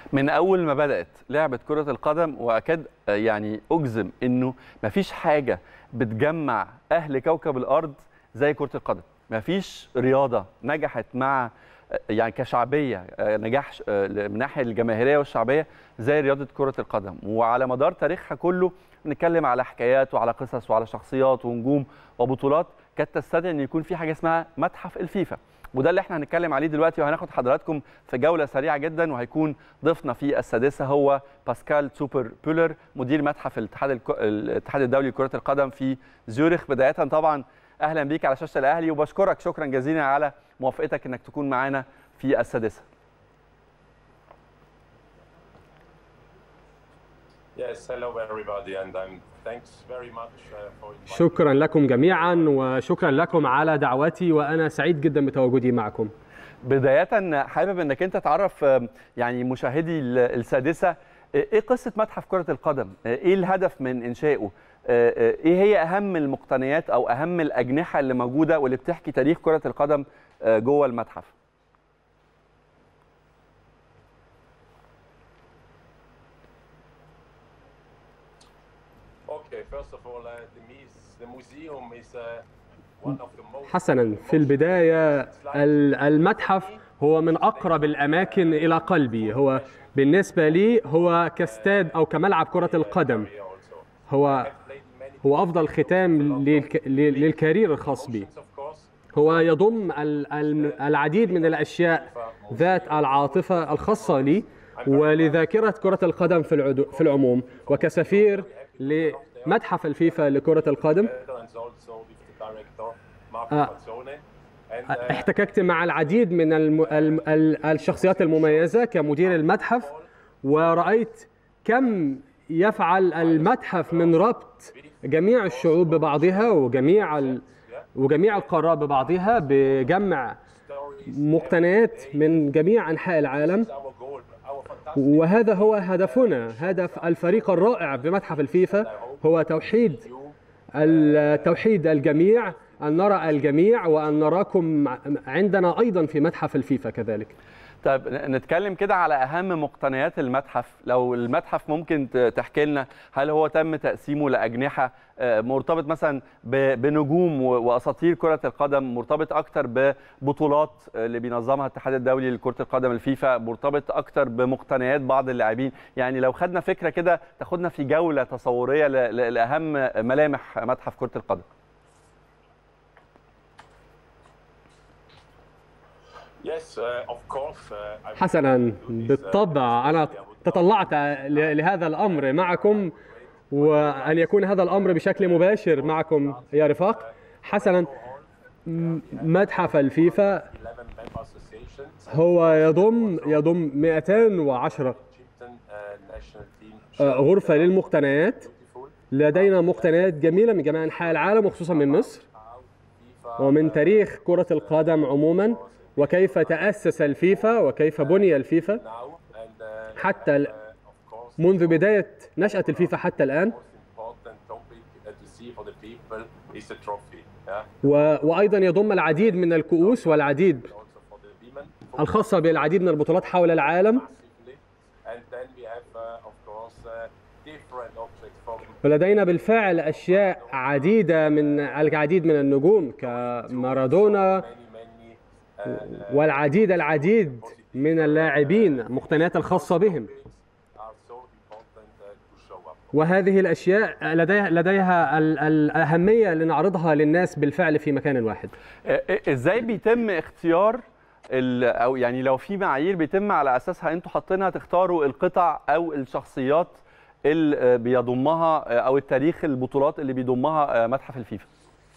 من اول ما بدات لعبه كره القدم واكاد يعني اجزم انه مفيش حاجه بتجمع اهل كوكب الارض زي كره القدم مفيش رياضه نجحت مع يعني كشعبيه نجاح من الناحيه الجماهيريه والشعبيه زي رياضه كره القدم وعلى مدار تاريخها كله بنتكلم على حكايات وعلى قصص وعلى شخصيات ونجوم وبطولات كانت تستدعي ان يكون في حاجه اسمها متحف الفيفا وده اللي احنا هنتكلم عليه دلوقتي وهناخد حضراتكم في جوله سريعه جدا وهيكون ضيفنا في السادسه هو باسكال سوبر بولر مدير متحف الاتحاد الك... الاتحاد الدولي لكره القدم في زيورخ بدايه طبعا اهلا بيك على شاشه الاهلي وبشكرك شكرا جزيلا على موافقتك انك تكون معانا في السادسه Yes, hello everybody and I'm thanks very much for شكرا لكم جميعا وشكرا لكم على دعوتي وانا سعيد جدا بتواجدي معكم بدايه حابب انك انت تعرف يعني مشاهدي السادسه ايه قصه متحف كره القدم ايه الهدف من انشائه ايه هي اهم المقتنيات او اهم الاجنحه اللي موجوده واللي بتحكي تاريخ كره القدم جوه المتحف Okay, first of all, uh, the, mus- the museum is uh, one of the most حسنا في البدايه ال- المتحف هو من اقرب الاماكن الى قلبي هو بالنسبه لي هو كاستاد او كملعب كره القدم area also. هو Played in many هو افضل ختام للك... لل- للكارير الخاص بي of course. هو يضم ال- ال- العديد من الاشياء ذات العاطفه الخاصه لي ولذاكره كره القدم في العدو في العموم وكسفير لمتحف الفيفا لكره القدم And also with the director Marco Ah. Mazzone. And uh, احتككت مع العديد من الم... الم... ال- الشخصيات المميزه كمدير المتحف ورأيت كم يفعل المتحف من ربط جميع الشعوب ببعضها وجميع ال... وجميع القارات ببعضها بجمع stories مقتنيات من جميع انحاء العالم is our goal. Our fantastic وهذا هو هدفنا هدف الفريق الرائع بمتحف الفيفا هو توحيد التوحيد الجميع ان نرى الجميع وان نراكم عندنا ايضا في متحف الفيفا كذلك طيب نتكلم كده على اهم مقتنيات المتحف لو المتحف ممكن ت- تحكي لنا هل هو تم تقسيمه لاجنحه آه، مرتبط مثلا ب- بنجوم و- واساطير كره القدم مرتبط اكتر ببطولات آه، اللي بينظمها الاتحاد الدولي لكره القدم الفيفا مرتبط اكتر بمقتنيات بعض اللاعبين يعني لو خدنا فكره كده تاخدنا في جوله تصوريه ل- ل- لاهم ملامح متحف كره القدم Yes, uh, of course. Uh, I حسنا بالطبع انا تطلعت ل- لهذا الامر معكم وان يكون هذا الامر بشكل مباشر معكم يا رفاق حسنا م- متحف الفيفا 11 member associations. هو يضم يضم 210 Egyptian uh, national team. آه، غرفة للمقتنيات Beautiful. لدينا مقتنيات جميلة من جميع أنحاء العالم وخصوصا من مصر FIFA ومن تاريخ كرة القدم عموما وكيف تأسس الفيفا وكيف بني الفيفا now and uh, حتى ال- uh, of course منذ بداية نشأة الفيفا حتى الآن most important topic uh, to see for the people is the trophy. Yeah. و... وأيضا يضم العديد من الكؤوس والعديد Also for the women. الخاصة بالعديد من البطولات حول العالم massively. And then we have, uh, of course, uh, different objects from ولدينا بالفعل أشياء عديدة من العديد من النجوم كمارادونا many, many uh, والعديد العديد من اللاعبين مقتنيات الخاصة بهم are so important uh, to show up. وهذه الأشياء لديها, لديها ال- الأهمية لنعرضها للناس بالفعل في مكان واحد إيه- ازاي بيتم اختيار ال- او يعني لو في معايير بيتم على اساسها انتوا حاطينها تختاروا القطع او الشخصيات اللي بيضمها او التاريخ البطولات اللي بيضمها متحف الفيفا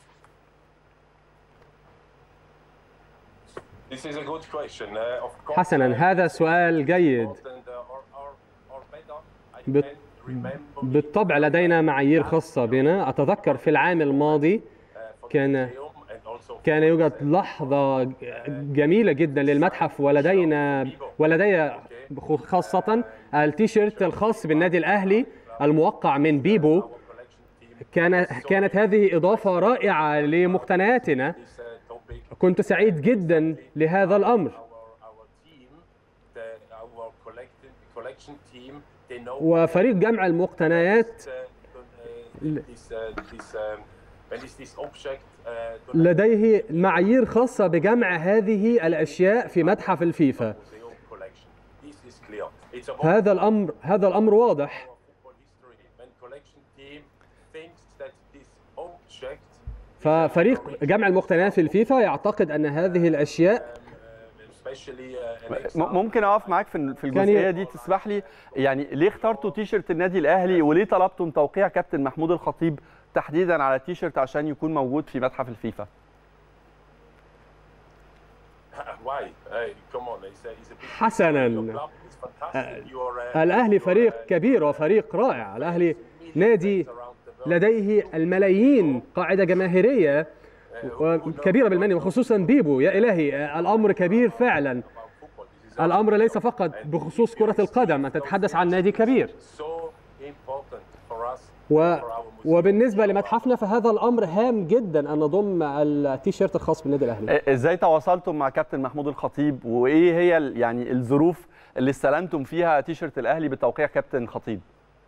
This is a good question. Uh, of course, حسنا uh, هذا سؤال جيد important, uh, or, or, or better, I بت- can remember بالطبع لدينا معايير خاصة بنا أتذكر في العام الماضي uh, for كان the museum and also for كان يوجد لحظة جميلة جدا للمتحف ولدينا ولدي خاصة التيشيرت الخاص بالنادي الأهلي الموقع من بيبو collection team. كان كانت هذه إضافة رائعة لمقتنياتنا This uh, topic, كنت سعيد جدا لهذا الأمر our, our team, the, our collecting- collection team, they know وفريق جمع المقتنيات uh, uh, this, uh, this, um, when is this object uh, donated لديه معايير خاصة بجمع هذه الأشياء في متحف الفيفا museum collection. This is clear. It's about هذا الأمر هذا الأمر واضح football history. When collection team thinks that this object, ففريق جمع المقتنيات في الفيفا يعتقد أن هذه الأشياء um, uh, especially uh, an م- example, ممكن اقف معاك في في كان ي- الجزئيه دي تسمح لي يعني ليه اخترتوا تيشرت النادي الاهلي وليه طلبتم توقيع كابتن محمود الخطيب تحديدا على التيشرت عشان يكون موجود في متحف الفيفا why? Hey, come on, it's a, it's a big حسنا your club is fantastic. You are, uh, الأهلي you are, فريق uh, كبير وفريق رائع الأهلي millions نادي around the world. لديه الملايين قاعدة جماهيرية كبيرة بالمني وخصوصا بيبو يا إلهي الأمر كبير فعلا About football. This is الأمر ليس فقط بخصوص كرة القدم أنت تتحدث عن نادي كبير so important for us. و... for our museum. وبالنسبة لمتحفنا فهذا الأمر هام جدا أن نضم التيشيرت الخاص بالنادي الأهلي إ- ازاي تواصلتم مع كابتن محمود الخطيب وايه هي ال- يعني الظروف اللي استلمتم فيها تيشرت الاهلي بتوقيع كابتن خطيب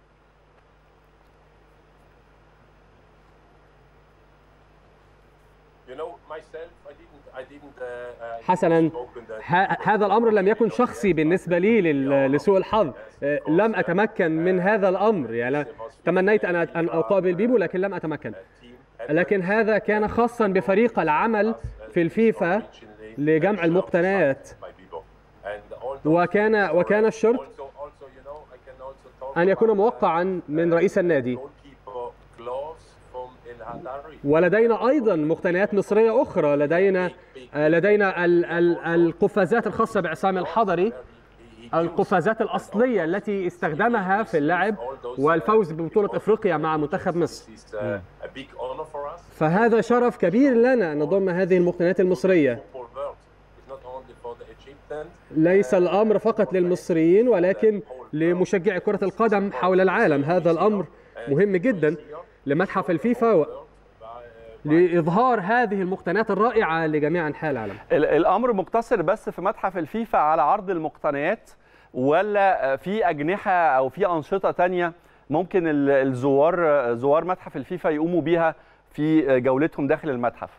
You know, myself, I didn't, I didn't. Uh, uh, حسنا spoken that- ه- هذا الأمر لم يكن شخصي بالنسبة لي لل- لسوء الحظ آه، لم أتمكن من هذا الأمر يعني تمنيت أن أن أقابل بيبو لكن لم أتمكن team لكن هذا كان خاصا بفريق العمل في الفيفا لجمع المقتنيات by Bibo. And all those وكان things وكان are الشرط also, also, you know, I can also talk أن يكون about, موقعا من رئيس النادي goalkeeper gloves from El Hadari. ولدينا ايضا مقتنيات مصريه اخرى لدينا آه، لدينا ال- ال- القفازات الخاصه بعصام الحضري القفازات الاصليه التي استخدمها في اللعب والفوز ببطوله افريقيا مع منتخب مصر This is uh, a big honor for us. فهذا شرف كبير لنا ان نضم هذه المقتنيات المصريه Football world is not only for the Egyptians. ليس الامر فقط للمصريين ولكن لمشجعي كره القدم حول العالم هذا الامر مهم جدا لمتحف الفيفا و- لاظهار هذه المقتنيات الرائعه لجميع انحاء العالم ال- الامر مقتصر بس في متحف الفيفا على عرض المقتنيات ولا في اجنحه او في انشطه تانية ممكن ال- الزوار زوار متحف الفيفا يقوموا بيها في جولتهم داخل المتحف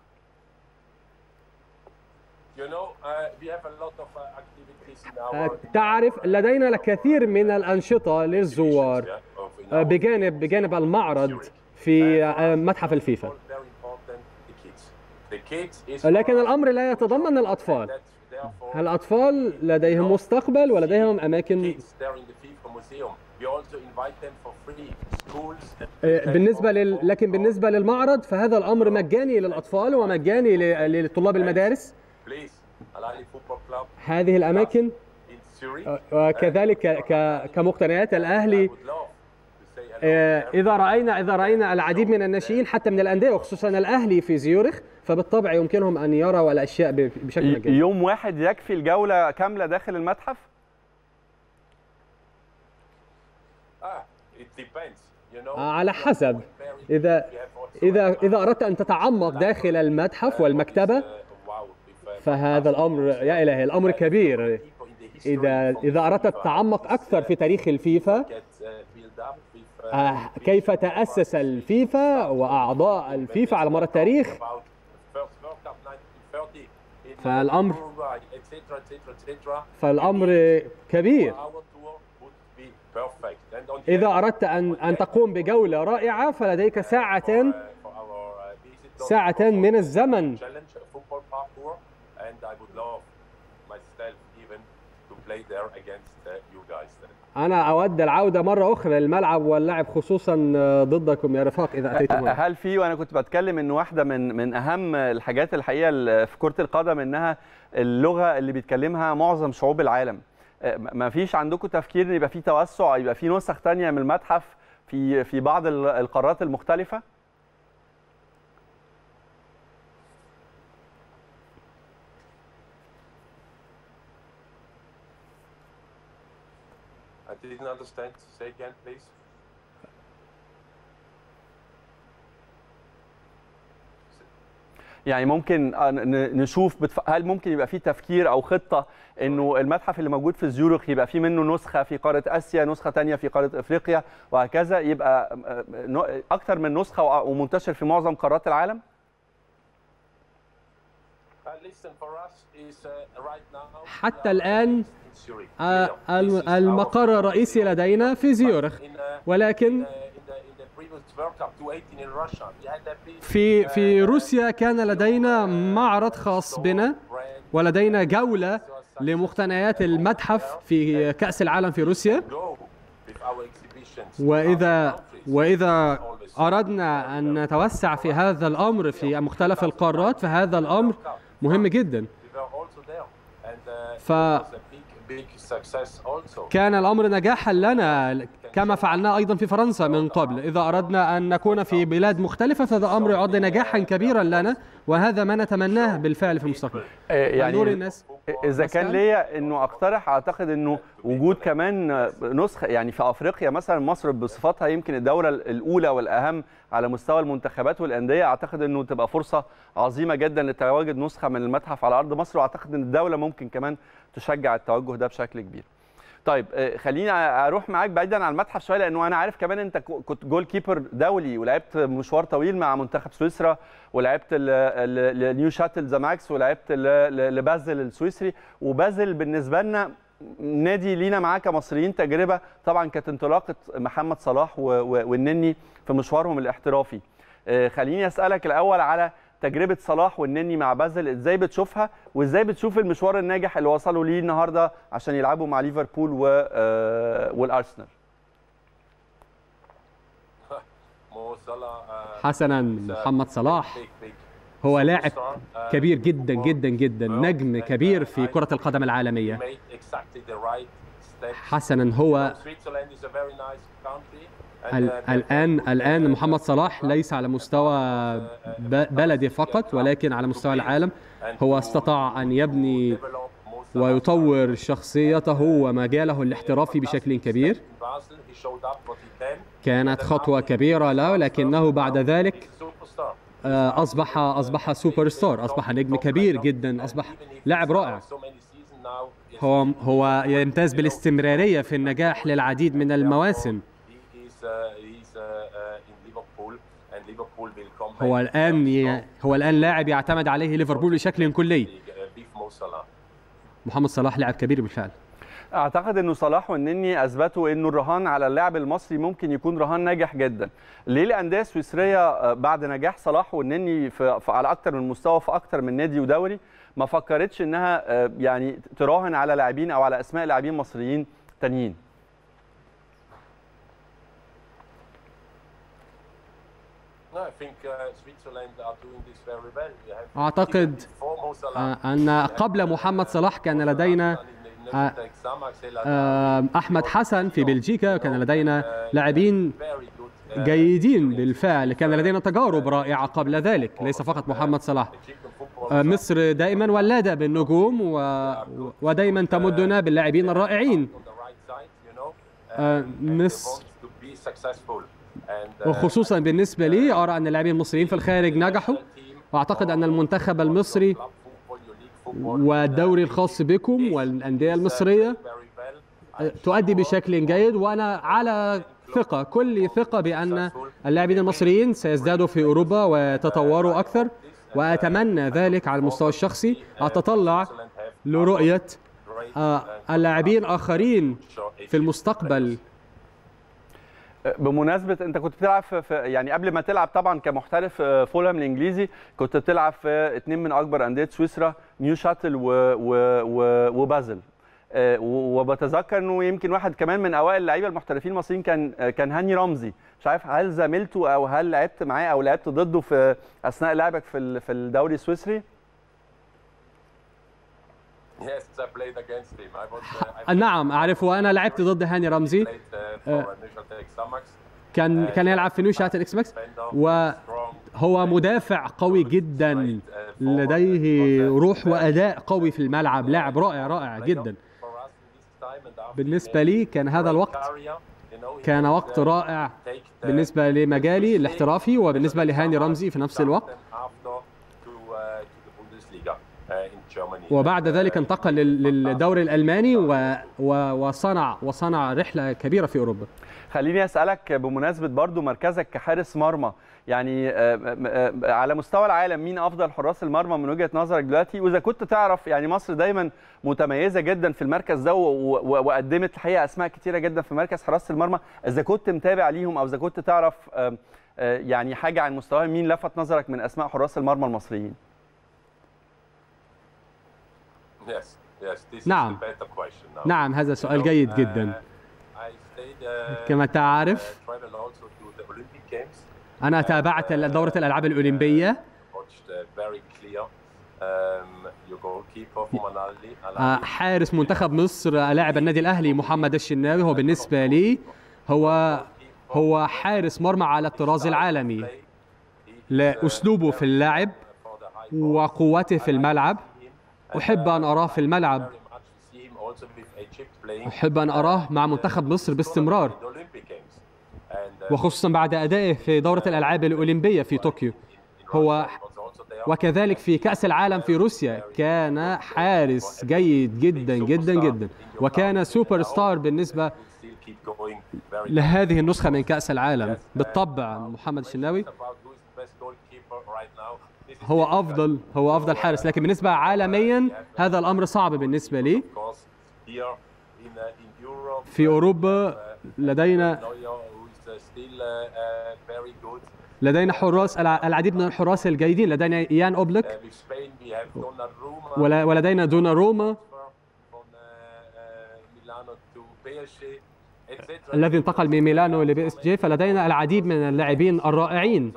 You know, uh, we have a lot of uh, activities in our. آه، تعرف لدينا الكثير من الانشطه للزوار Yeah, of- in آه، our- بجانب بجانب المعرض في آه، متحف الفيفا Very important, the kids. The kids is لكن for us. الامر لا يتضمن الاطفال That's therefore الاطفال لديهم مستقبل ولديهم اماكن kids there in the FIFA museum. We also invite them for free. Schools. آه، بالنسبه لل... لكن بالنسبه للمعرض فهذا الامر مجاني للاطفال ومجاني ل- لطلاب المدارس Please, Al Ahly Football Club هذه الاماكن in Zurich. آه، وكذلك ك... ك... كمقتنيات I الاهلي would love to say hello آه، to them. اذا راينا اذا راينا العديد من الناشئين حتى من الانديه وخصوصا الاهلي في زيورخ فبالطبع يمكنهم ان يروا الاشياء ب- بشكل ي- مجاني يوم واحد يكفي الجوله كامله داخل المتحف Ah, it depends. You know, آه، على حسب very- اذا we have also اذا a- اذا اردت ان تتعمق داخل المتحف والمكتبه uh, wow, with, uh, فهذا الامر يا الهي الامر كبير people in the history اذا from اذا اردت FIFA التعمق is, اكثر في تاريخ الفيفا get, uh, build up with, uh, آه، كيف تاسس الفيفا واعضاء الفيفا على مر التاريخ about first World Cup 1930 in, uh, فالأمر- Uruguay, etc., etc., etc. فالامر كبير Our tour would be perfect. And on the اذا end, اردت ان ان تقوم بجوله رائعه فلديك ساعتين uh, for our uh, visitors, ساعتين من الزمن challenge a football parkour, and I would love myself even to play there against uh, you guys. Then. انا اود العوده مره اخرى للملعب واللعب خصوصا آه، ضدكم يا رفاق اذا اتيتم هنا. هل في وانا كنت بتكلم ان واحده من من اهم الحاجات الحقيقه ال- في كره القدم انها اللغه اللي بيتكلمها معظم شعوب العالم ما فيش عندكم تفكير ان يبقى في توسع يبقى في نسخ تانية من المتحف في في بعض ال- القارات المختلفه I didn't understand. Say again, please. يعني ممكن آه، ن- نشوف بتف... هل ممكن يبقى في تفكير او خطه انه المتحف اللي موجود في زيورخ يبقى في منه نسخه في قاره اسيا نسخه تانية في قاره افريقيا وهكذا يبقى آه، ن- اكتر من نسخه وع- ومنتشر في معظم قارات العالم Uh, listen, for us is, uh, right now, حتى we are الآن in Zurich. آه، Clear. This الم- is our المقر الرئيسي لدينا في زيورخ In, uh, ولكن in the, in the, in the previous World Cup 2018 in Russia, we had a big, في في uh, روسيا كان لدينا معرض خاص بنا brand ولدينا جولة لمقتنيات المتحف في كأس العالم في روسيا go with our exhibitions in وإذا other countries. وإذا أردنا أن نتوسع في هذا الأمر في مختلف القارات فهذا الأمر مهم جدا We were also there. And, uh, ف- it was a big, big success also. كان الأمر نجاحا لنا كما فعلنا أيضا في فرنسا من قبل إذا أردنا أن نكون في بلاد مختلفة فهذا أمر يعد نجاحا كبيرا لنا وهذا ما نتمناه بالفعل في المستقبل آه، نور يعني الناس اذا كان مسألة؟ ليا انه اقترح اعتقد انه وجود كمان نسخه يعني في افريقيا مثلا مصر بصفتها يمكن الدوله الاولى والاهم على مستوى المنتخبات والانديه اعتقد انه تبقى فرصه عظيمه جدا لتواجد نسخه من المتحف على ارض مصر واعتقد ان الدوله ممكن كمان تشجع التوجه ده بشكل كبير. طيب آه، خليني اروح معاك بعيدا عن المتحف شويه لانه انا عارف كمان انت ك- كنت جول كيبر دولي ولعبت مشوار طويل مع منتخب سويسرا ولعبت لنيو شاتل زاماكس ولعبت ل- ل- لبازل السويسري وبازل بالنسبه لنا نادي لينا معاه كمصريين تجربه طبعا كانت انطلاقه محمد صلاح و- و- والنني في مشوارهم الاحترافي آه، خليني اسالك الاول على تجربه صلاح والنني مع بازل ازاي بتشوفها وازاي بتشوف المشوار الناجح اللي وصلوا ليه النهارده عشان يلعبوا مع ليفربول و... آه، والارسنال Mo Salah, uh, حسنا is a محمد صلاح big, big هو لاعب superstar, uh, كبير in جدا football. جدا جدا نجم كبير في كرة القدم العالمية made exactly the right steps. حسنا هو Switzerland is a very nice country. and, ال- uh, الآن they- الآن محمد صلاح ليس على مستوى ب- بلدي فقط ولكن على مستوى العالم and هو to- استطاع أن يبني develop Mo Salah ويطور شخصيته ومجاله الاحترافي بشكل كبير in Basel. He showed up what he can. كانت خطوة كبيرة له لكنه بعد ذلك He's a superstar. آه، أصبح أصبح سوبر ستار أصبح نجم كبير جدا أصبح لاعب رائع So many seasons now, yes, هو هو يمتاز بالاستمرارية في النجاح للعديد من المواسم he is, uh, he's, uh, uh, in Liverpool, and Liverpool will come هو back الآن very strong. هو الآن لاعب يعتمد عليه ليفربول بشكل كلي Uh, with Mo Salah. محمد صلاح لاعب كبير بالفعل اعتقد انه صلاح والنني اثبتوا انه الرهان على اللاعب المصري ممكن يكون رهان ناجح جدا ليه الانديه السويسريه آه، بعد نجاح صلاح والنني في في- على اكتر من مستوى في اكتر من نادي ودوري ما فكرتش انها آه، يعني تراهن على لاعبين او على اسماء لاعبين مصريين تانيين No, I think uh, Switzerland are doing this very well. We have أعتقد even before Mo Salah, آه، أن قبل محمد صلاح كان لدينا in- in آه، Nürnberg, Samax, Ella, آه، أحمد حسن في بلجيكا وكان لدينا لاعبين very good, uh, جيدين بالفعل كان لدينا تجارب رائعة قبل ذلك ليس فقط محمد صلاح Egyptian football. آه، مصر دائما ولادة بالنجوم و... ودائما تمدنا باللاعبين الرائعين on the right side, you know. Uh, آه، and they مصر want to be successful. And, uh, وخصوصا بالنسبة لي أرى أن اللاعبين المصريين في الخارج نجحوا وأعتقد أن المنتخب المصري club football, your league football, والدوري الخاص بكم والأندية المصرية very well. آه، تؤدي بشكل جيد وأنا على ثقة كل ثقة بأن اللاعبين المصريين سيزدادوا في أوروبا ويتطوروا أكثر وأتمنى ذلك على المستوى الشخصي أتطلع لرؤية Great, آه، اللاعبين آخرين في المستقبل بمناسبه انت كنت بتلعب في في- يعني قبل ما تلعب طبعا كمحترف في فولهام الانجليزي كنت بتلعب في اتنين من اكبر انديه سويسرا نيو شاتل و و و وبازل آه، و- وبتذكر انه يمكن واحد كمان من اوائل اللعيبه المحترفين المصريين كان آه، كان هاني رمزي مش عارف هل زميلته او هل لعبت معاه او لعبت ضده في اثناء لعبك في ال- في الدوري السويسري Yes, I played against him. I was, uh, I نعم أعرف وأنا لعبت ضد هاني رمزي played uh, for uh, Neuchâtel Xamax. كان كان يلعب في نوشات الإكس ماكس Defender, وهو strong, مدافع قوي جدا لديه روح وأداء قوي في الملعب لاعب رائع رائع جدا for us in this time and after بالنسبة he لي made كان هذا great الوقت career, you know, he كان could, وقت uh, رائع take the بالنسبة لمجالي الاحترافي وبالنسبة لهاني رمزي في نفس الوقت them after to, uh, uh, in Germany. وبعد And, ذلك uh, انتقل لل- للدوري الالماني و... و... وصنع وصنع رحله كبيره في اوروبا خليني اسالك بمناسبه برضو مركزك كحارس مرمى يعني آه، آه، آه، على مستوى العالم مين افضل حراس المرمى من وجهه نظرك دلوقتي واذا كنت تعرف يعني مصر دايما متميزه جدا في المركز ده و- و- وقدمت الحقيقه اسماء كتيره جدا في مركز حراسه المرمى اذا كنت متابع ليهم او اذا كنت تعرف آه، آه، يعني حاجه عن مستواهم مين لفت نظرك من اسماء حراس المرمى المصريين Yes, yes, this نعم. is a better question now. نعم هذا You سؤال know, جيد uh, جدا I stayed, uh, كما تعرف uh, traveled also to the Olympic Games. انا تابعت دورة الالعاب الاولمبية Watched uh, very clear. Um, your goalkeeper from Al-Ahly. آه، حارس منتخب مصر لاعب النادي الاهلي محمد الشناوي هو بالنسبة لي هو هو حارس مرمى على الطراز العالمي لاسلوبه في اللعب وقوته في الملعب احب ان اراه في الملعب احب ان اراه مع منتخب مصر باستمرار وخصوصا بعد ادائه في دورة الالعاب الاولمبية في طوكيو هو وكذلك في كأس العالم في روسيا كان حارس جيد جدا جدا جدا وكان سوبر ستار بالنسبة لهذه النسخة من كأس العالم بالطبع محمد الشناوي هو أفضل هو أفضل حارس لكن بالنسبة عالميا هذا الأمر صعب بالنسبة لي في أوروبا لدينا لدينا حراس الع- العديد من الحراس الجيدين لدينا إيان أوبلك ولا- ولدينا دوناروما الذي انتقل من ميلانو لبي اس جي فلدينا العديد من اللاعبين الرائعين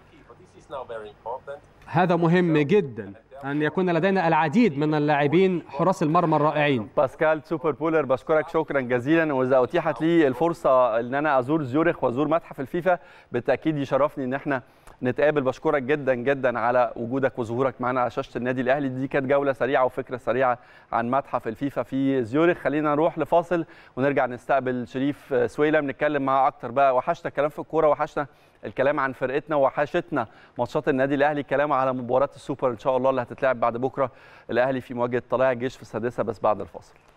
هذا مهم جدا أن يكون لدينا العديد من اللاعبين حراس المرمى الرائعين باسكال سوبر بولر بشكرك شكرا جزيلا واذا اتيحت لي الفرصه ان انا ازور زيورخ وازور متحف الفيفا بالتاكيد يشرفني ان احنا نتقابل بشكرك جدا جدا على وجودك وظهورك معنا على شاشه النادي الاهلي دي كانت جوله سريعه وفكره سريعه عن متحف الفيفا في زيورخ خلينا نروح لفاصل ونرجع نستقبل شريف سويلم نتكلم معاه اكتر بقى وحشنا الكلام في الكوره وحشنا الكلام عن فرقتنا وحشتنا ماتشات النادي الاهلي كلام على مباراه السوبر ان شاء الله اللي هتتلعب بعد بكره الاهلي في مواجهه طلائع الجيش في السادسه بس بعد الفاصل